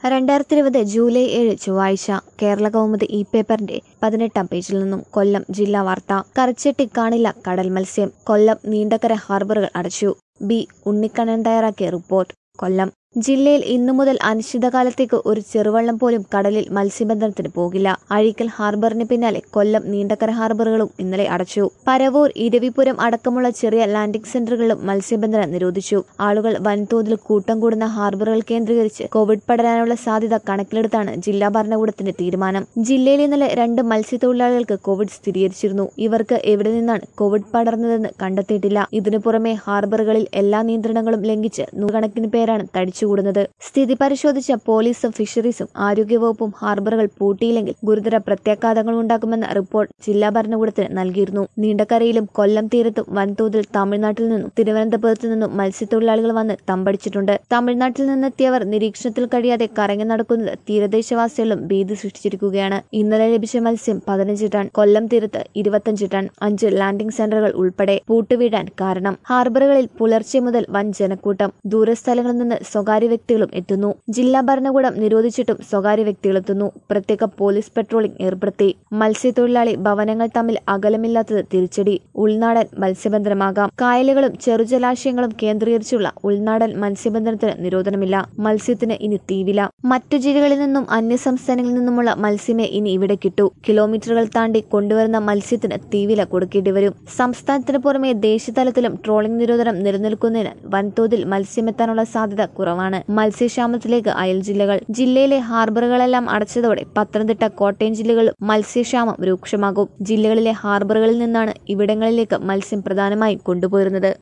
രണ്ടായിരത്തി ഇരുപത് ജൂലൈ ഏഴ് ചൊവ്വാഴ്ച കേരള കൗമുദി ഇ പേപ്പറിന്റെ പതിനെട്ടാം പേജിൽ നിന്നും കൊല്ലം ജില്ലാ വാർത്ത കറിച്ചെട്ടി കാണില്ല കടൽ മത്സ്യം കൊല്ലം നീണ്ടകര ഹാർബറുകൾ അടച്ചു ബി ഉണ്ണിക്കണ്ണൻ തയ്യാറാക്കിയ റിപ്പോർട്ട് കൊല്ലം ജില്ലയിൽ ഇന്നു മുതൽ അനിശ്ചിതകാലത്തേക്ക് ഒരു ചെറുവള്ളം പോലും കടലിൽ മത്സ്യബന്ധനത്തിന് പോകില്ല അഴീക്കൽ ഹാർബറിന് പിന്നാലെ കൊല്ലം നീണ്ടകര ഹാർബറുകളും ഇന്നലെ അടച്ചു പരവൂർ ഇരവിപുരം അടക്കമുള്ള ചെറിയ ലാൻഡിംഗ് സെന്ററുകളിലും മത്സ്യബന്ധനം നിരോധിച്ചു ആളുകൾ വൻതോതിൽ കൂട്ടം കൂടുന്ന ഹാർബറുകൾ കേന്ദ്രീകരിച്ച് കോവിഡ് പടരാനുള്ള സാധ്യത കണക്കിലെടുത്താണ് ജില്ലാ ഭരണകൂടത്തിന്റെ തീരുമാനം ജില്ലയിൽ ഇന്നലെ രണ്ട് മത്സ്യത്തൊഴിലാളികൾക്ക് കോവിഡ് സ്ഥിരീകരിച്ചിരുന്നു ഇവർക്ക് എവിടെ നിന്നാണ് കോവിഡ് പടർന്നതെന്ന് കണ്ടെത്തിയിട്ടില്ല ഇതിനു പുറമെ ഹാർബറുകളിൽ എല്ലാ നിയന്ത്രണങ്ങളും ലംഘിച്ച് നൂറുകണക്കിന് പേരാണ് തടിച്ചുകൂടുന്നത് സ്ഥിതി പരിശോധിച്ച പോലീസും ഫിഷറീസും ആരോഗ്യവകുപ്പും ഹാർബറുകൾ പൂട്ടിയില്ലെങ്കിൽ ഗുരുതര പ്രത്യാഘാതങ്ങൾ ഉണ്ടാക്കുമെന്ന റിപ്പോർട്ട് ജില്ലാ ഭരണകൂടത്തിന് നൽകിയിരുന്നു നീണ്ടകരയിലും കൊല്ലം തീരത്തും വൻതോതിൽ തമിഴ്നാട്ടിൽ നിന്നും തിരുവനന്തപുരത്തു നിന്നും മത്സ്യത്തൊഴിലാളികൾ വന്ന് തമ്പടിച്ചിട്ടുണ്ട് തമിഴ്നാട്ടിൽ നിന്നെത്തിയവർ നിരീക്ഷണത്തിൽ കഴിയാതെ കറങ്ങി നടക്കുന്നത് തീരദേശവാസികളിലും ഭീതി സൃഷ്ടിച്ചിരിക്കുകയാണ് ഇന്നലെ ലഭിച്ച മത്സ്യം പതിനഞ്ച് ടൺ കൊല്ലം തീരത്ത് ഇരുപത്തഞ്ച് ടൺ അഞ്ച് ലാൻഡിംഗ് സെന്ററുകൾ ഉൾപ്പെടെ പൂട്ടുവീഴാൻ കാരണം ഹാർബറുകളിൽ പുലർച്ചെ മുതൽ വൻ ജനക്കൂട്ടം ദൂരസ്ഥലങ്ങളിൽ നിന്ന് സ്വകാര്യ വ്യക്തികളും എത്തുന്നു ജില്ലാ ഭരണകൂടം നിരോധിച്ചിട്ടും സ്വകാര്യ വ്യക്തികളെത്തുന്നു പ്രത്യേക പോലീസ് പെട്രോളിംഗ് ഏർപ്പെടുത്തി മത്സ്യത്തൊഴിലാളി ഭവനങ്ങൾ തമ്മിൽ അകലമില്ലാത്തത് തിരിച്ചടി ഉൾനാടൻ മത്സ്യബന്ധനമാകാം കായലുകളും ചെറുജലാശയങ്ങളും കേന്ദ്രീകരിച്ചുള്ള ഉൾനാടൻ മത്സ്യബന്ധനത്തിന് നിരോധനമില്ല മത്സ്യത്തിന് ഇനി തീവില മറ്റു ജില്ലകളിൽ നിന്നും അന്യസംസ്ഥാനങ്ങളിൽ നിന്നുമുള്ള മത്സ്യമേ ഇനി ഇവിടെ കിട്ടൂ കിലോമീറ്ററുകൾ താണ്ടി കൊണ്ടുവരുന്ന മത്സ്യത്തിന് തീവില കൊടുക്കേണ്ടി വരും സംസ്ഥാനത്തിന് പുറമെ ദേശീയതലത്തിലും ട്രോളിംഗ് നിരോധനം നിലനിൽക്കുന്നതിനാൽ വൻതോതിൽ മത്സ്യമെത്താനുള്ള സാധ്യത കുറവാണ് മത്സ്യക്ഷാമത്തിലേക്ക് അയൽ ജില്ലകൾ ജില്ലയിലെ ഹാർബറുകളെല്ലാം അടച്ചതോടെ പത്തനംതിട്ട കോട്ടയം ജില്ലകളിൽ മത്സ്യക്ഷാമം രൂക്ഷമാകും ജില്ലകളിലെ ഹാർബറുകളിൽ നിന്നാണ് ഇവിടങ്ങളിലേക്ക് മത്സ്യം പ്രധാനമായും കൊണ്ടുപോയിരുന്നത്